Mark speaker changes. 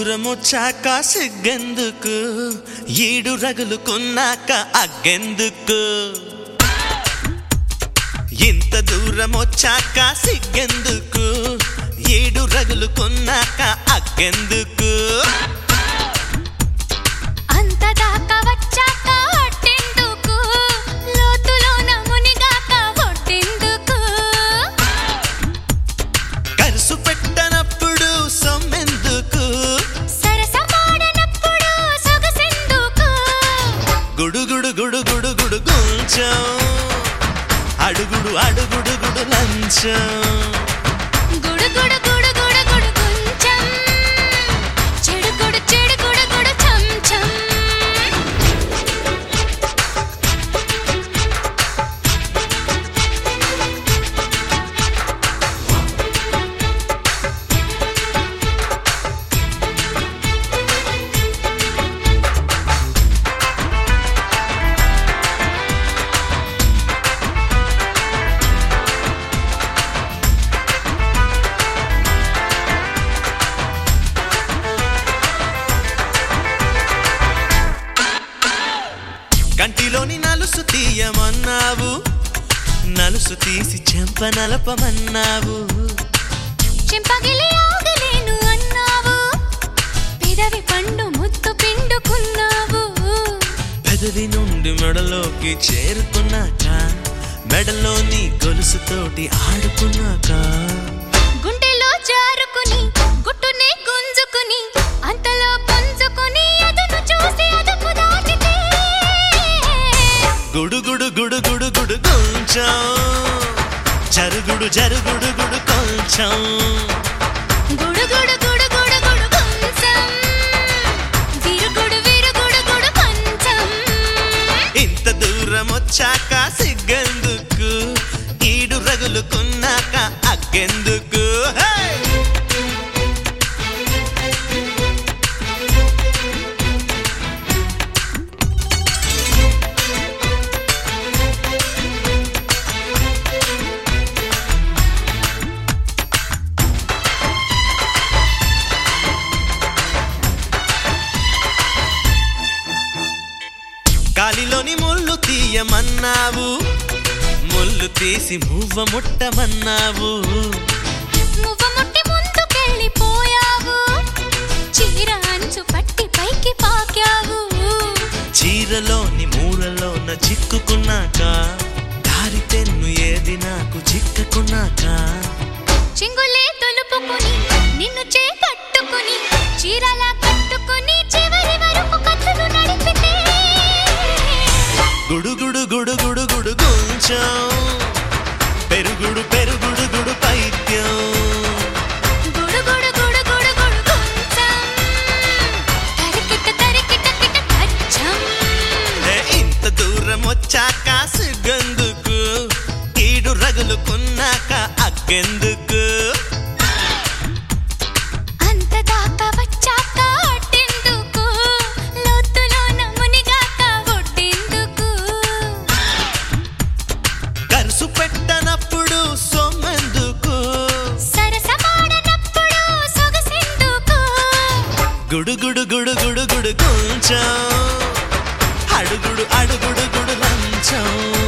Speaker 1: దూరమొచ్చాక సిగ్గెందుకు ఈడు రగులుకున్నాక అగ్గెందుకు ఇంత దూరమొచ్చాక సిగ్గెందుకు ఈడు రగులుకున్నాక అగ్గెందుకు
Speaker 2: అంత దాకా వచ్చాక అట్టెందుకు లోతులోన మునిగాక ఒట్టెందుకు
Speaker 1: కరుసు పెట్టనప్పుడు సొమ్మెందుకు
Speaker 2: సరసమాడనప్పుడు సొగసెందుకు
Speaker 1: గుడుగుడు గుడుగుడు గుడు కొంచెం అడుగుడు అడుగుడు గుడు లంచం
Speaker 2: గుడు గుడు గుడు గుడు గుడు కొంచెం చెడు గుడు చెడు గుడు గుడు చంచం
Speaker 1: కంటిలోని నలుసు తీయమన్నావు నలుసు తీసి చెంప నలపమన్నావు
Speaker 2: చెంపగిలి ఆగలేను అన్నావు పెదవి పండు ముత్తు పిండుకున్నావు
Speaker 1: పెదవి నుండి మెడలోకి చేరుకున్నాక మెడలోని గొలుసుతోటి ఆడుకున్నాక
Speaker 2: గుండెలో జారుకుని గుట్టునే గుంజుకుని అంతలో పుంజుకుని అదును చూసి అదుపు దాటితే
Speaker 1: గుడుగుడు గుడుగుడు గుడు కొంచెం జరుగుడు జరుగుడు గుడు కొంచెం
Speaker 2: గుడు గుడు గుడు గుడు గుడు కొంచెం విరుగుడు విరుగుడు గుడు కొంచెం
Speaker 1: ఇంత దూరం వచ్చాక సిగ్గెందుకు ఈడు రగులుకున్నాక అగ్గెందుకు హే! గాలిలోని ముళ్ళు తీయమన్నావు ముళ్ళు తీసి మువ్వ ముట్టమన్నావు
Speaker 2: మువ్వ ముట్టి ముందుకెళ్ళిపోయావు చీర అంచు పట్టి పైకి పాకావు
Speaker 1: చీరలోని మూరలోన చిక్కుకున్నాక దారి తెన్ను ఏది నాకు చిక్కకున్నాక
Speaker 2: చింగులే తొలుపుకుని నిన్ను చేపట్టుకుని చీరలా కట్టుకుని చివరి వరకు కథలు నడిపితే
Speaker 1: గుడుగుడు గుడుగుడు గుడు కొంచెం పెరుగుడు పెరుగుడు గుడు పైత్యం
Speaker 2: గుడు గుడు గుడు గుడు గుడు కొంచెం తరికిట తరికిట కిట కచ్చం
Speaker 1: ఏ ఇంత దూరం వచ్చాక సిగ్గెందుకు ఈడు రగులుకున్నాక అగ్గెందుకు
Speaker 2: అంత దాకా వచ్చాక అట్టెందుకు లోతులోన మునిగాక ఒడ్డెందుకు
Speaker 1: కరుసు పెట్టనప్పుడు సొమ్మెందుకు
Speaker 2: సరసమాడనప్పుడు సొగసెందుకు
Speaker 1: గుడుగుడు గుడుగుడు గుడు కొంచెం అడుగుడు అడుగుడు గుడు లంచం